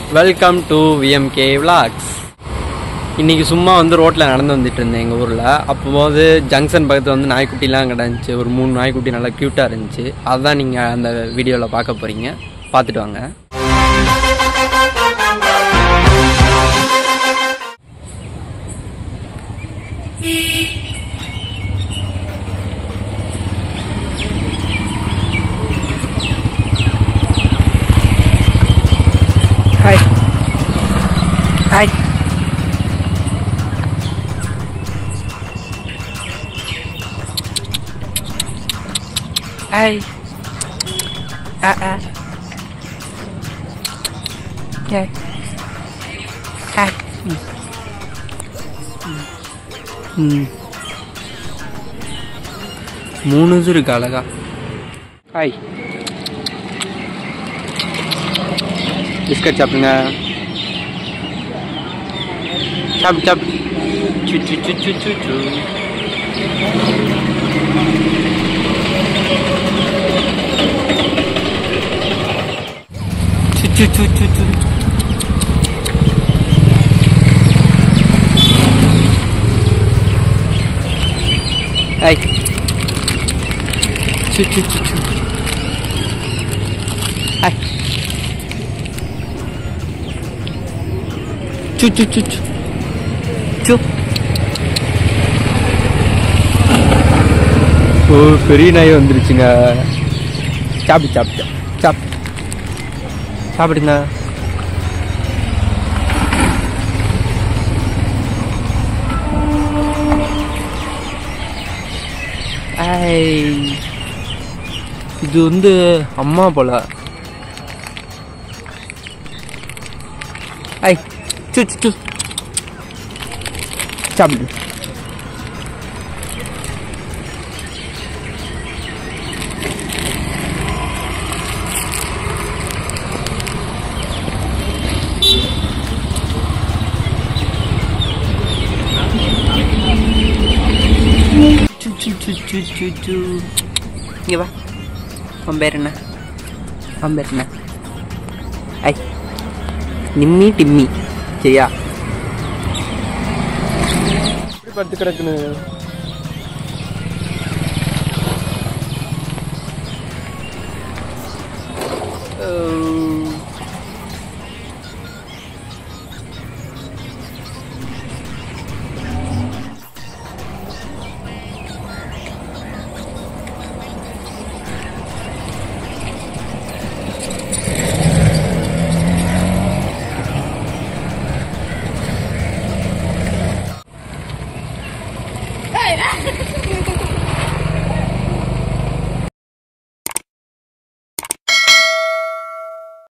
Welcome to VMK vlogs இன்றைக்கி சும்மா வந்து ரோட்டில் நடந்து வந்துட்டு இருந்தேன் எங்கள் ஊரில் அப்போது ஜங்ஷன் பக்கத்தில் வந்து நாய்க்குட்டிலாம் கிடந்துச்சு ஒரு மூணு நாய்க்குட்டி நல்லா க்யூட்டாக இருந்துச்சு அதுதான் நீங்கள் அந்த வீடியோவில் பார்க்க போகிறீங்க பார்த்துட்டு வாங்க ஹாய் ஹாய் ஹாய் ஆ ஆ ஹாய் ஹாய் ம் மூணு இது இருக்கு அழகா ஹாய் பிஸ்கட் சாப்பிடுங்க சாப்பிடு சாப்பிடு சு சு சு சு சு சு சு சு சு சு சு Hey. Choo choo choo choo. Hi. Choo choo choo choo. Choo. ஓ பெரிய நாய் வந்துருச்சுங்க சாப்பிடு சாப்பிடு சாப்பிடு சாப்பிடுங்க ஐய் இது வந்து அம்மா போல ஐ சு சு, சு சாப்பிடு சு சு சு சு சு சு இங்கே வா உன் பேர் என்ன உன் பேர் என்ன ஐ நிம்மி டிம்மி சரியா படுத்து கிடக்குன்னு